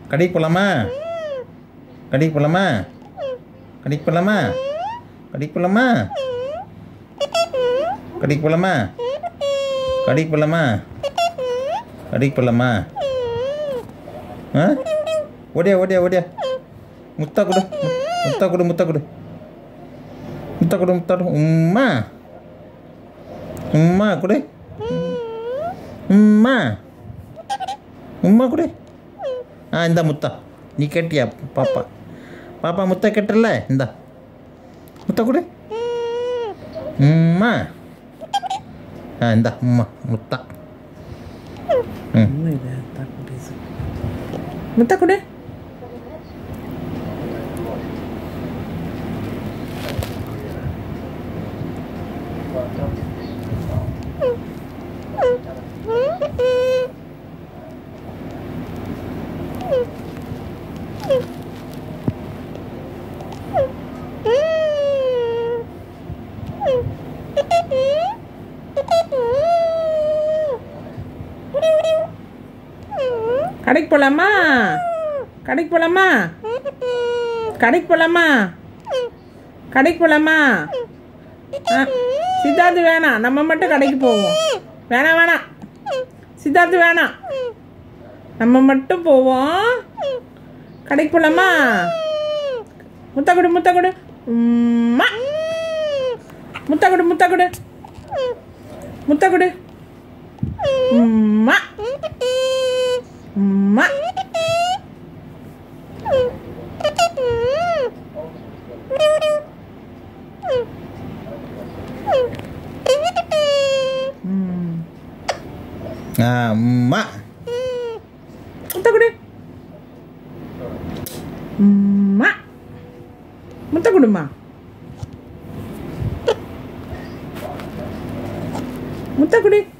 கடைக்கு போகலாமா கடைக்கு போகலாமா கடைக்கு போகலாமா கடைக்கு போகலாமா கடைக்கு போகலாமா கடைக்கு போகலாமா கடைக்கு போகலாமா ஆ ஓடியா ஓடியா ஓடியா முத்தா கொடு மு- முத்தா கொடு முத்தா கொடு முத்தா கொடு முத்தா கொடு உம்மா உம்மா கொடு உம்மா உம்மா கொடு ஆ இந்த முத்தா நீ கேட்டியா பாப்பா பாப்பா முத்தா கேட்டல இந்தா முத்தா கொடு உம்மா ஆ இந்தா உம்மா முத்தா ம் ஒன்றும் இல்லை தாக்கு பேசு முத்த கொடு கடைக்கு போகலாமா கடைக்கு போகலாமா கடைக்கு போகலாமா கடைக்கு போகலாமா ஆ சித்தார்த்து வேணாம் நம்ம மட்டும் கடைக்கு போவோம் வேணாம் வேணாம் சித்தார்த்து வேணாம் நம்ம மட்டும் போவோம் கடைக்கு போகலாமா முத்த கொடு முத்த கொடு உம்மா. முத்த கொடு முத்த கொடு முத்த கொடு உம்மா. உம்மா. ம். ஆ அம்மா முத்த கொடு உம்மா. முத்த கொடுமா முத்த கொடு